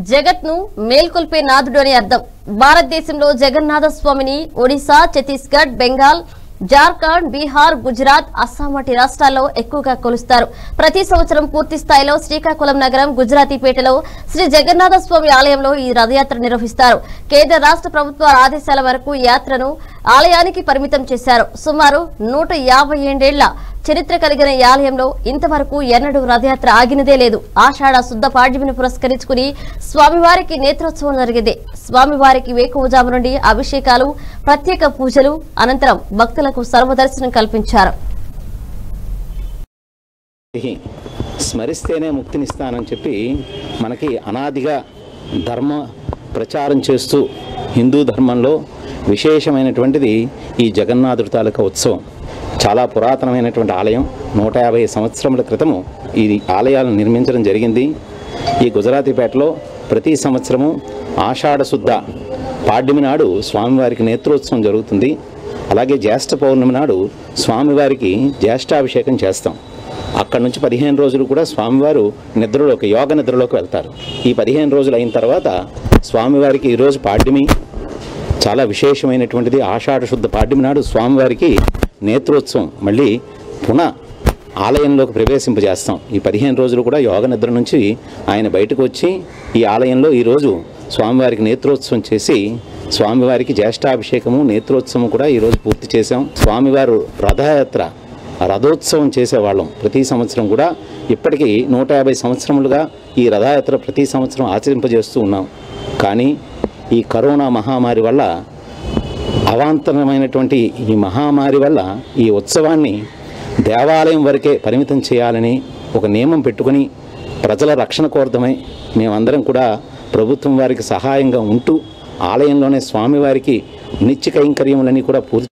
జగత్ ను మేల్కొల్పే నాథుడు అని అర్థం భారతదేశంలో జగన్నాథ స్వామిని ఒడిశా ఛత్తీస్గఢ్ బెంగాల్ జార్ఖండ్ బీహార్ గుజరాత్ అస్సాం వంటి రాష్ట్రాల్లో ఎక్కువగా కొలుస్తారు ప్రతి సంవత్సరం పూర్తి స్థాయిలో శ్రీకాకుళం నగరం గుజరాతీపేటలో శ్రీ జగన్నాథ స్వామి ఆలయంలో ఈ రథయాత్ర నిర్వహిస్తారు కేంద్ర రాష్ట్ర ప్రభుత్వ ఆదేశాల వరకు ఈ యాత్రను ఆలయానికి పరిమితం చేశారు సుమారు నూట యాభై ఏడేళ్ల చరిత్ర కలిగిన ఈ ఆలయంలో ఇంతవరకు ఎన్నడూ రథయాత్ర ఆగినదే లేదు ఆషాఢ శుద్ధ పాడ్యమిని పురస్కరించుకుని స్వామివారికి నేత్రోత్సవం జరిగింది స్వామివారికి వేకువజాము నుండి అభిషేకాలు ప్రత్యేక పూజలు అనంతరం భక్తులకు సర్వదర్శనం కల్పించారు స్మరిస్తేనే ముక్తినిస్తానని చెప్పి మనకి అనాదిగా ధర్మ ప్రచారం చేస్తూ హిందూ ధర్మంలో విశేషమైనటువంటిది ఈ జగన్నాథుడి తాలూకా ఉత్సవం చాలా పురాతనమైనటువంటి ఆలయం నూట యాభై సంవత్సరముల క్రితము ఈ ఆలయాలను నిర్మించడం జరిగింది ఈ గుజరాతీపేటలో ప్రతి సంవత్సరము ఆషాఢ శుద్ధ పాడ్యమి నాడు స్వామివారికి నేత్రోత్సవం జరుగుతుంది అలాగే జ్యేష్ఠ పౌర్ణమి నాడు స్వామివారికి జ్యేష్ఠాభిషేకం చేస్తాం అక్కడ నుంచి పదిహేను రోజులు కూడా స్వామివారు నిద్రలోకి యోగ నిద్రలోకి వెళ్తారు ఈ పదిహేను రోజులు అయిన తర్వాత స్వామివారికి ఈరోజు పాడ్యమి చాలా విశేషమైనటువంటిది ఆషాఢ శుద్ధ పాడ్యమి నాడు స్వామివారికి నేత్రోత్సవం మళ్ళీ పునః ఆలయంలోకి ప్రవేశింపజేస్తాం ఈ పదిహేను రోజులు కూడా యోగ నిద్ర నుంచి ఆయన బయటకు వచ్చి ఈ ఆలయంలో ఈరోజు స్వామివారికి నేత్రోత్సవం చేసి స్వామివారికి జ్యేష్ఠాభిషేకము నేత్రోత్సవం కూడా ఈరోజు పూర్తి చేశాం స్వామివారు రథయాత్ర రథోత్సవం చేసేవాళ్ళం ప్రతి సంవత్సరం కూడా ఇప్పటికీ నూట యాభై సంవత్సరములుగా ఈ రథయాత్ర ప్రతి సంవత్సరం ఆచరింపజేస్తూ ఉన్నాం కానీ ఈ కరోనా మహామారి వల్ల అవాంతరమైనటువంటి ఈ మహామారి వల్ల ఈ ఉత్సవాన్ని దేవాలయం వరకే పరిమితం చేయాలని ఒక నియమం పెట్టుకొని ప్రజల రక్షణ కోరదమై మేమందరం కూడా ప్రభుత్వం వారికి సహాయంగా ఉంటూ ఆలయంలోనే స్వామివారికి నిత్య కైంకర్యములని కూడా పూర్తి